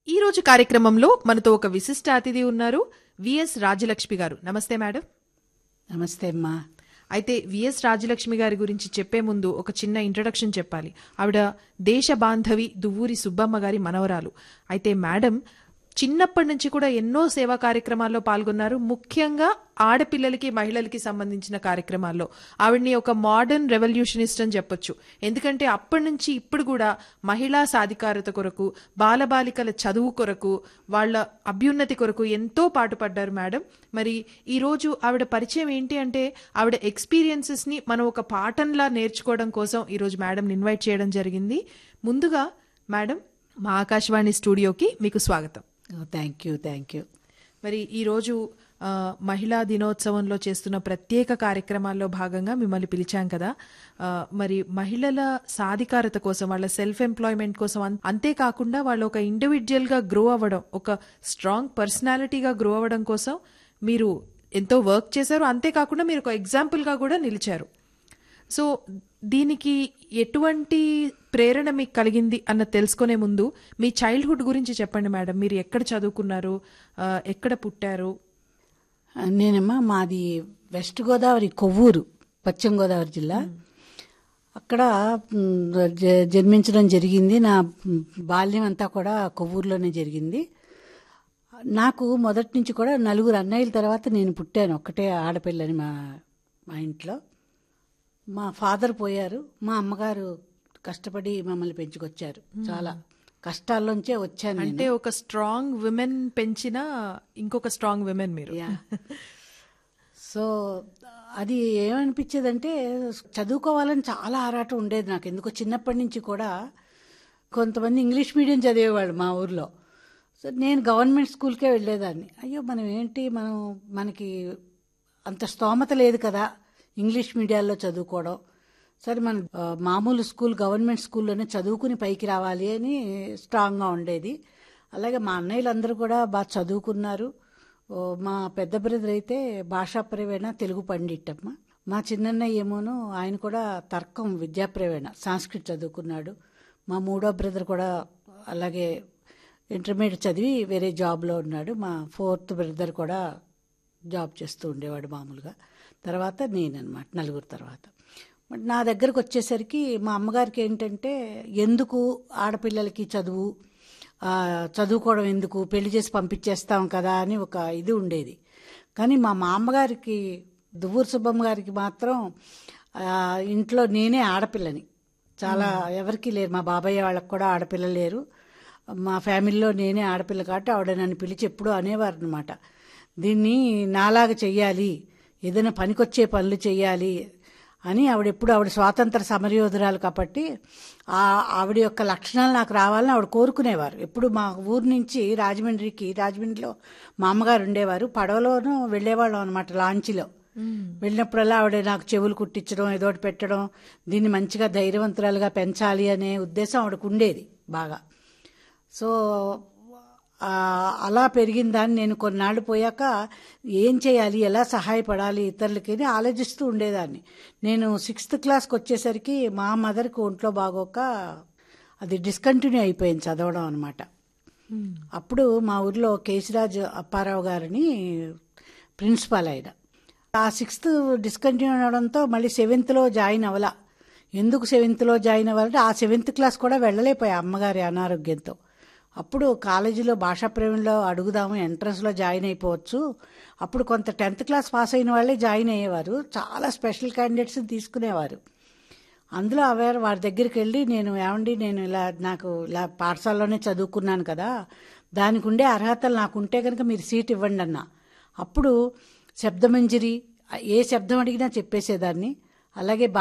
ఈ రోజు కార్యక్రమంలో మనతో ఒక విశిష్ట అతిథి ఉన్నారు విఎస్ రాజలక్ష్మి గారు నమస్తే మేడం నమస్తే అమ్మా అయితే విఎస్ రాజలక్ష్మి గారి గురించి చెప్పే ముందు ఒక చిన్న ఇంట్రడక్షన్ చెప్పాలి ఆవిడ దేశ బాంధవి దువ్వూరి సుబ్బమ్మ గారి మనవరాలు అయితే మేడం చిన్నప్పటి నుంచి కూడా ఎన్నో సేవా కార్యక్రమాల్లో పాల్గొన్నారు ముఖ్యంగా ఆడపిల్లలకి మహిళలకి సంబంధించిన కార్యక్రమాల్లో ఆవిడ్ని ఒక మోడర్న్ రెవల్యూషనిస్ట్ అని చెప్పొచ్చు ఎందుకంటే అప్పటి నుంచి ఇప్పుడు కూడా మహిళా సాధికారత కొరకు బాలబాలికల చదువు కొరకు వాళ్ళ అభ్యున్నతి కొరకు ఎంతో పాటుపడ్డారు మేడం మరి ఈ రోజు ఆవిడ పరిచయం ఏంటి అంటే ఆవిడ ఎక్స్పీరియన్సెస్ ని మనం ఒక పాఠంలా నేర్చుకోవడం కోసం ఈ రోజు మేడం ఇన్వైట్ చేయడం జరిగింది ముందుగా మేడం మా ఆకాశవాణి స్టూడియోకి మీకు స్వాగతం థ్యాంక్ యూ థ్యాంక్ యూ మరి ఈరోజు ఆ, మహిళా దినోత్సవంలో చేస్తున్న ప్రత్యేక కార్యక్రమాల్లో భాగంగా మిమ్మల్ని పిలిచాం కదా ఆ, మరి మహిళల సాధికారత కోసం వాళ్ళ సెల్ఫ్ ఎంప్లాయ్మెంట్ కోసం అన్- అంతేకాకుండా వాళ్ళు ఒక ఇండివిజువల్ గా గ్రో అవ్వడం ఒక స్ట్రాంగ్ పర్సనాలిటీగా గ్రో అవ్వడం కోసం మీరు ఎంతో వర్క్ చేశారు అంతేకాకుండా మీరు ఒక ఎగ్జాంపుల్ గా కూడా నిలిచారు సో దీనికి ఎటువంటి ప్రేరణ మీకు కలిగింది అన్న తెలుసుకునే ముందు మీ చైల్డ్హుడ్ గురించి చెప్పండి మేడం మీరు ఎక్కడ చదువుకున్నారు ఆ, ఎక్కడ పుట్టారు నేనమ్మా మాది వెస్ట్ గోదావరి కొవ్వూరు పశ్చిమ గోదావరి జిల్లా అక్కడ మ్, జ- జన్మించడం జరిగింది నా మ్, బాల్యం అంతా కూడా కొవ్వూరులోనే జరిగింది నాకు మొదటి నుంచి కూడా నలుగురు అన్నయ్యల తర్వాత నేను పుట్టాను ఒక్కటే ఆడపిల్లని మా మా ఇంట్లో మా ఫాదర్ పోయారు మా అమ్మగారు కష్టపడి మమ్మల్ని పెంచుకొచ్చారు చాలా కష్టాల్లోంచే వచ్చాను నేను. అంటే ఒక స్ట్రాంగ్ విమెన్ పెంచిన ఇంకొక స్ట్రాంగ్ విమెన్ మీరు యా. సో అది ఏమనిపించేదంటే చదువుకోవాలని చాలా ఆరాటం ఉండేది నాకు ఎందుకో చిన్నప్పటి నుంచి కూడా కొంతమంది ఇంగ్లీష్ మీడియం చదివేవాళ్ళు మా ఊర్లో సో నేను గవర్నమెంట్ స్కూల్కే వెళ్ళేదాన్ని అయ్యో మనం ఏంటి మనం మనకి అంత స్తోమత లేదు కదా ఇంగ్లీష్ మీడియాల్లో చదువుకోవడం సరే మన ఆ, మామూలు స్కూల్ గవర్నమెంట్ స్కూల్లోనే చదువుకుని పైకి రావాలి అని స్ట్రాంగ్గా ఉండేది అలాగే మా అన్నయ్యలందరూ కూడా బాగా చదువుకున్నారు ఓ, మా పెద్ద బ్రదర్ అయితే భాషా ప్రవేణ తెలుగు పండిట్టమ్మ మా చిన్నన్నయ్య ఏమోను ఆయన కూడా తర్కం విద్యా ప్రవేణ సంస్కృత్ చదువుకున్నాడు మా మూడో బ్రదర్ కూడా అలాగే ఇంటర్మీడియట్ చదివి వేరే జాబ్లో ఉన్నాడు మా ఫోర్త్ బ్రదర్ కూడా జాబ్ చేస్తూ ఉండేవాడు మామూలుగా తర్వాత నేనన్నమాట నలుగురు తర్వాత బట్ నా దగ్గరకు వచ్చేసరికి మా అమ్మగారికి ఏంటంటే ఎందుకు ఆడపిల్లలకి చదువు ఆ, చదువుకోవడం ఎందుకు పెళ్లి చేసి పంపించేస్తాం కదా అని ఒక ఇది ఉండేది కానీ మా మామగారికి దువ్వూరు సుబ్బమ్మ గారికి మాత్రం ఆ, ఇంట్లో నేనే ఆడపిల్లని చాలా ఎవరికి లేరు మా బాబాయ్య వాళ్ళకి కూడా ఆడపిల్ల లేరు మా ఫ్యామిలీలో నేనే ఆడపిల్ల కాబట్టి ఆవిడ నన్ను పిలిచి ఎప్పుడూ అనేవారు అనమాట దీన్ని నాలాగా చెయ్యాలి ఏదైనా పనికొచ్చే పనులు చెయ్యాలి అని ఆవిడ ఎప్పుడు ఆవిడ స్వాతంత్ర సమరయోధురాలు కాబట్టి ఆ ఆవిడ యొక్క లక్షణాలు నాకు రావాలని ఆవిడ కోరుకునేవారు ఎప్పుడు మా ఊరు నుంచి రాజమండ్రికి రాజమండ్రిలో మా అమ్మగారు ఉండేవారు పడవలోనూ వెళ్ళేవాళ్ళం అనమాట లాంచీలో వెళ్ళినప్పుడల్లా ఆవిడ నాకు చెవులు కుట్టించడం ఏదో ఒకటి పెట్టడం దీన్ని మంచిగా ధైర్యవంతురాలుగా పెంచాలి అనే ఉద్దేశం ఆవిడకు ఉండేది బాగా సో ఆ, అలా పెరిగిన దాన్ని నేను కొన్నాళ్ళు పోయాక ఏం చేయాలి ఎలా సహాయపడాలి ఇతరులకి అని ఆలోచిస్తూ ఉండేదాన్ని నేను సిక్స్త్ క్లాస్కి వచ్చేసరికి మా మదర్కి ఒంట్లో బాగోక అది డిస్కంటిన్యూ అయిపోయింది చదవడం అనమాట అప్పుడు మా ఊర్లో కేశరాజ్ అప్పారావు గారిని ప్రిన్సిపాల్ ఆయన ఆ సిక్స్త్ డిస్కంటిన్యూ అవడంతో మళ్ళీ సెవెంత్లో జాయిన్ అవ్వాల ఎందుకు సెవెంత్లో జాయిన్ అవ్వాలంటే ఆ సెవెంత్ క్లాస్ కూడా వెళ్ళలేకపోయా అమ్మగారి అనారోగ్యంతో అప్పుడు కాలేజీలో భాషా ప్రేమిలో అడుగుదాము ఎంట్రన్స్లో జాయిన్ అయిపోవచ్చు అప్పుడు కొంత టెన్త్ క్లాస్ పాస్ అయిన వాళ్ళే జాయిన్ అయ్యేవారు చాలా స్పెషల్ క్యాండిడేట్స్ తీసుకునేవారు అందులో అవేర్ వారి దగ్గరికి వెళ్ళి నేను ఏమండి నేను ఇలా నాకు ఇలా పాఠశాలలోనే చదువుకున్నాను కదా దానికి ఉండే అర్హతలు నాకు ఉంటే కనుక మీరు సీట్ ఇవ్వండి అన్న అప్పుడు శబ్దమంజరి ఏ శబ్దం అడిగినా చెప్పేసేదాన్ని అలాగే